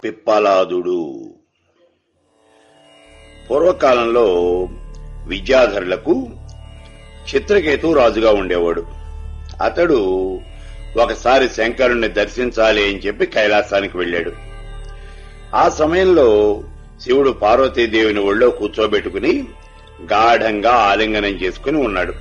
పిప్పలాదుడు పూర్వకాలంలో విద్యాధరులకు చిత్రకేతు రాజుగా ఉండేవాడు అతడు ఒకసారి శంకరుణ్ణి దర్శించాలి అని చెప్పి కైలాసానికి వెళ్ళాడు ఆ సమయంలో శివుడు పార్వతీదేవిని ఒళ్ళో కూర్చోబెట్టుకుని గాఢంగా ఆలింగనం చేసుకుని ఉన్నాడు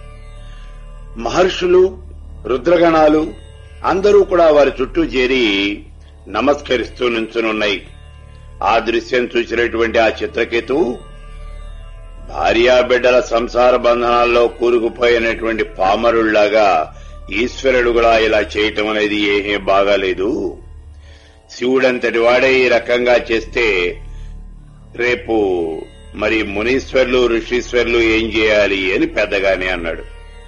మహర్షులు రుద్రగణాలు అందరూ కూడా వారి చుట్టూ చేరి నమస్కరిస్తూ నుంచునున్నాయి ఆ దృశ్యం చూసినటువంటి ఆ చిత్రకేతువు భార్యాబిడ్డల సంసార బంధనాల్లో కూరుకుపోయినటువంటి పామరుళ్లాగా ఈశ్వరుడు కూడా ఇలా చేయటం అనేది ఏమీ బాగాలేదు శివుడంతటి వాడే ఈ రకంగా చేస్తే రేపు మరి మునీశ్వర్లు ఋషీశ్వర్లు ఏం చేయాలి అని పెద్దగానే అన్నాడు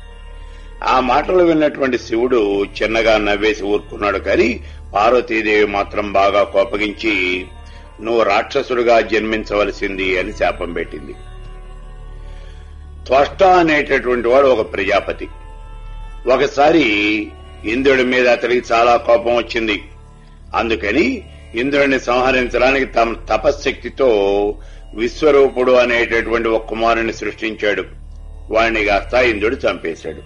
ఆ మాటలు విన్నటువంటి శివుడు చిన్నగా నవ్వేసి ఊరుకున్నాడు కానీ పార్వతీదేవి మాత్రం బాగా కోపగించి నువ్వు రాక్షసుడుగా జన్మించవలసింది అని శాపం పెట్టింది త్వష్ట అనేటటువంటి వాడు ఒక ప్రజాపతి ఒకసారి ఇంద్రుడి మీద అతడికి చాలా కోపం వచ్చింది అందుకని ఇంద్రుడిని సంహరించడానికి తమ తపశ్శక్తితో విశ్వరూపుడు అనేటటువంటి ఒక కుమారుని సృష్టించాడు వాణ్ణి కాస్త ఇంద్రుడు చంపేశాడు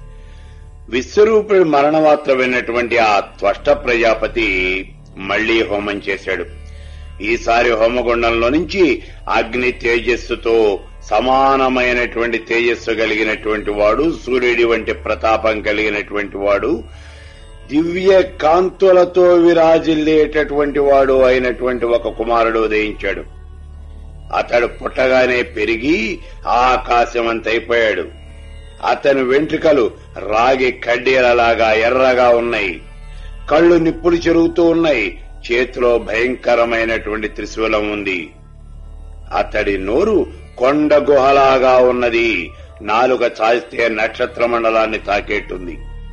విశ్వరూపుడి మరణవార్త విన్నటువంటి ఆ త్వష్ట ప్రజాపతి మళ్లీ హోమం చేశాడు ఈసారి హోమగుండంలో నుంచి అగ్ని తేజస్సుతో సమానమైనటువంటి తేజస్సు కలిగినటువంటి వాడు సూర్యుడి వంటి ప్రతాపం కలిగినటువంటి వాడు దివ్య కాంతులతో విరాజిల్లేటటువంటి వాడు అయినటువంటి ఒక కుమారుడు ఉదయించాడు అతడు పుట్టగానే పెరిగి ఆకాశమంతైపోయాడు అతని వెంట్రుకలు రాగి కడ్డీలలాగా ఎర్రగా ఉన్నాయి కళ్ళు నిప్పులు చెరుగుతూ ఉన్నాయి చేతిలో భయంకరమైనటువంటి త్రిశూలం ఉంది అతడి నోరు కొండ గుహలాగా ఉన్నది నాలుక చాస్తే నక్షత్ర మండలాన్ని తాకేట్టుంది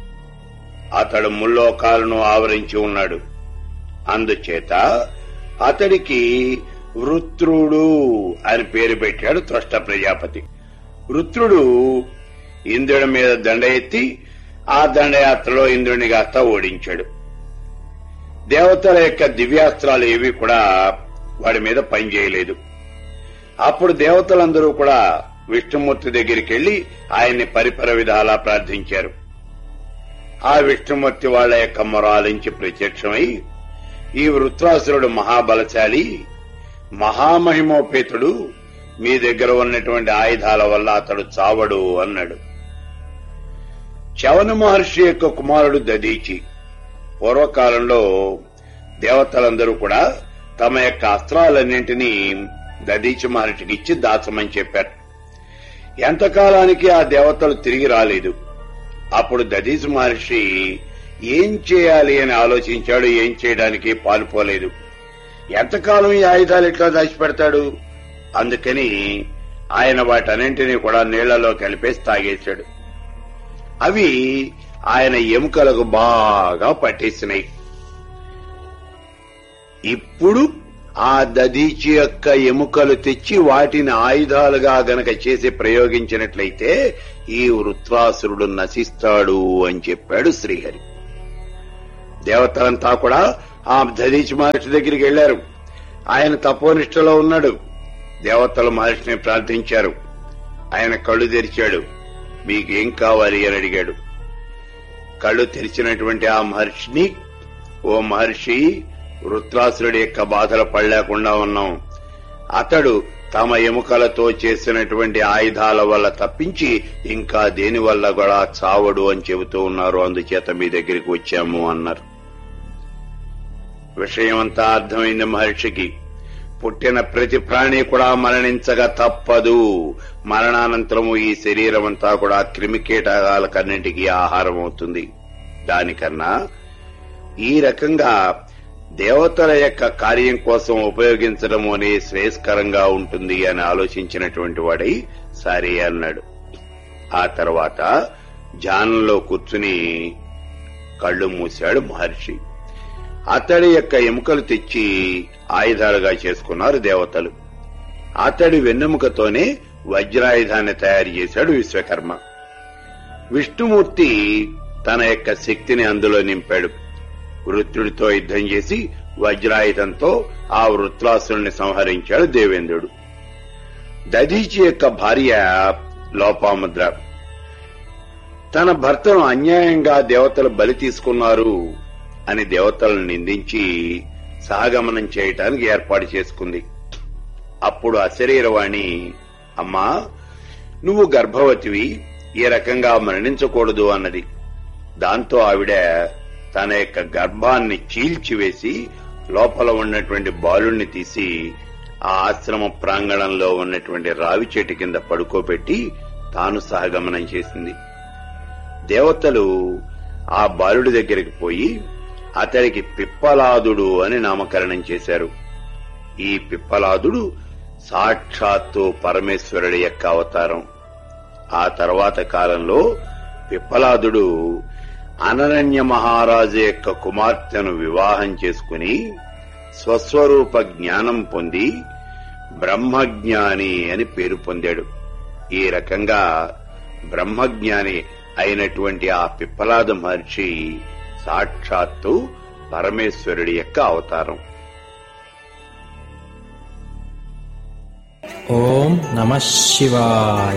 అతడు ముల్లోకాలను ఆవరించి ఉన్నాడు అందుచేత అతడికి వృత్రుడు అని పేరు పెట్టాడు త్వష్ట ప్రజాపతి వృత్రుడు ఇంద్రుడి మీద దండ ఎత్తి ఆ దండయాత్రలో ఇంద్రుని కాస్త ఓడించాడు దేవతల యొక్క దివ్యాస్త్రాలు ఏవి కూడా వాడి మీద పనిచేయలేదు అప్పుడు దేవతలందరూ కూడా విష్ణుమూర్తి దగ్గరికి వెళ్లి ఆయన్ని పరిపర విధాలా ప్రార్థించారు ఆ విష్ణుమూర్తి వాళ్ళ యొక్క మొరాలించి ప్రత్యక్షమై ఈ వృత్రాసురుడు మహాబలశాలి మహామహిమోపేతుడు మీ దగ్గర ఉన్నటువంటి ఆయుధాల వల్ల అతడు చావడు అన్నాడు చవన మహర్షి యొక్క కుమారుడు దదీచి పూర్వకాలంలో దేవతలందరూ కూడా తమ యొక్క అస్త్రాలన్నింటినీ దదీచి మహర్షికి ఇచ్చి దాచమని చెప్పారు ఎంతకాలానికి ఆ దేవతలు తిరిగి రాలేదు అప్పుడు దదీచి మహర్షి ఏం చేయాలి అని ఆలోచించాడు ఏం చేయడానికి పాలుపోలేదు ఎంతకాలం ఈ ఆయుధాలు ఎట్లా దాచిపెడతాడు అందుకని ఆయన వాటన్నింటినీ కూడా నీళ్లలో కలిపేసి తాగేశాడు అవి ఆయన ఎముకలకు బాగా పట్టేసినాయి ఇప్పుడు ఆ దదీచి యొక్క ఎముకలు తెచ్చి వాటిని ఆయుధాలుగా గనక చేసి ప్రయోగించినట్లయితే ఈ వృత్రాసురుడు నశిస్తాడు అని చెప్పాడు శ్రీహరి దేవతలంతా కూడా ఆ దదీచి మహర్షి దగ్గరికి వెళ్లారు ఆయన తపోనిష్టలో ఉన్నాడు దేవతలు మహర్షిని ప్రార్థించారు ఆయన కళ్ళు తెరిచాడు మీకేం కావాలి అని అడిగాడు కళ్ళు తెరిచినటువంటి ఆ మహర్షిని ఓ మహర్షి వృత్రాసురుడి యొక్క బాధలు పడలేకుండా ఉన్నాం అతడు తమ ఎముకలతో చేసినటువంటి ఆయుధాల వల్ల తప్పించి ఇంకా దేని వల్ల కూడా చావడు అని చెబుతూ ఉన్నారు అందుచేత మీ దగ్గరికి వచ్చాము అన్నారు విషయమంతా అర్థమైంది మహర్షికి పుట్టిన ప్రతి ప్రాణి కూడా మరణించగా తప్పదు మరణానంతరము ఈ శరీరం అంతా కూడా క్రిమికీటకాలకన్నింటికీ ఆహారం అవుతుంది దానికన్నా ఈ రకంగా దేవతల యొక్క కార్యం కోసం ఉపయోగించడం అనే శ్రేయస్కరంగా ఉంటుంది అని ఆలోచించినటువంటి వాడై సరే అన్నాడు ఆ తర్వాత ధ్యానంలో కూర్చుని కళ్ళు మూశాడు మహర్షి అతడి యొక్క ఎముకలు తెచ్చి ఆయుధాలుగా చేసుకున్నారు దేవతలు అతడి వెన్నెముకతోనే వజ్రాయుధాన్ని తయారు చేశాడు విశ్వకర్మ విష్ణుమూర్తి తన యొక్క శక్తిని అందులో నింపాడు వృత్రుడితో యుద్ధం చేసి వజ్రాయుధంతో ఆ వృత్రాసురుణ్ణి సంహరించాడు దేవేంద్రుడు దధీచి యొక్క భార్య లోపాముద్ర తన భర్తను అన్యాయంగా దేవతలు బలి తీసుకున్నారు అని దేవతలను నిందించి సహగమనం చేయటానికి ఏర్పాటు చేసుకుంది అప్పుడు అశరీరవాణి అమ్మా నువ్వు గర్భవతివి ఈ రకంగా మరణించకూడదు అన్నది దాంతో ఆవిడ తన యొక్క గర్భాన్ని చీల్చివేసి లోపల ఉన్నటువంటి బాలుణ్ణి తీసి ఆ ఆశ్రమ ప్రాంగణంలో ఉన్నటువంటి రావి చెట్టు కింద పడుకోబెట్టి తాను సహగమనం చేసింది దేవతలు ఆ బాలుడి దగ్గరికి పోయి అతడికి పిప్పలాదుడు అని నామకరణం చేశారు ఈ పిప్పలాదుడు సాక్షాత్తు పరమేశ్వరుడి యొక్క అవతారం ఆ తర్వాత కాలంలో పిప్పలాదుడు అనరణ్య మహారాజు యొక్క కుమార్తెను వివాహం చేసుకుని స్వస్వరూప జ్ఞానం పొంది బ్రహ్మజ్ఞాని అని పేరు పొందాడు ఈ రకంగా బ్రహ్మజ్ఞాని అయినటువంటి ఆ పిప్పలాద మహర్షి సాక్షాత్తు పరమేశ్వరుడి యొక్క అవతారం ఓం నమ శివాయ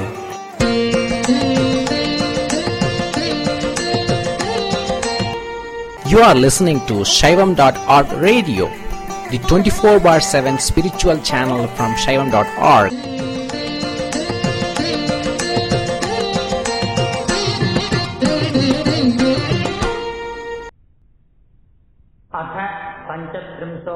You are listening to Shaivam.org radio, the 24 bar 7 spiritual channel from Shaivam.org.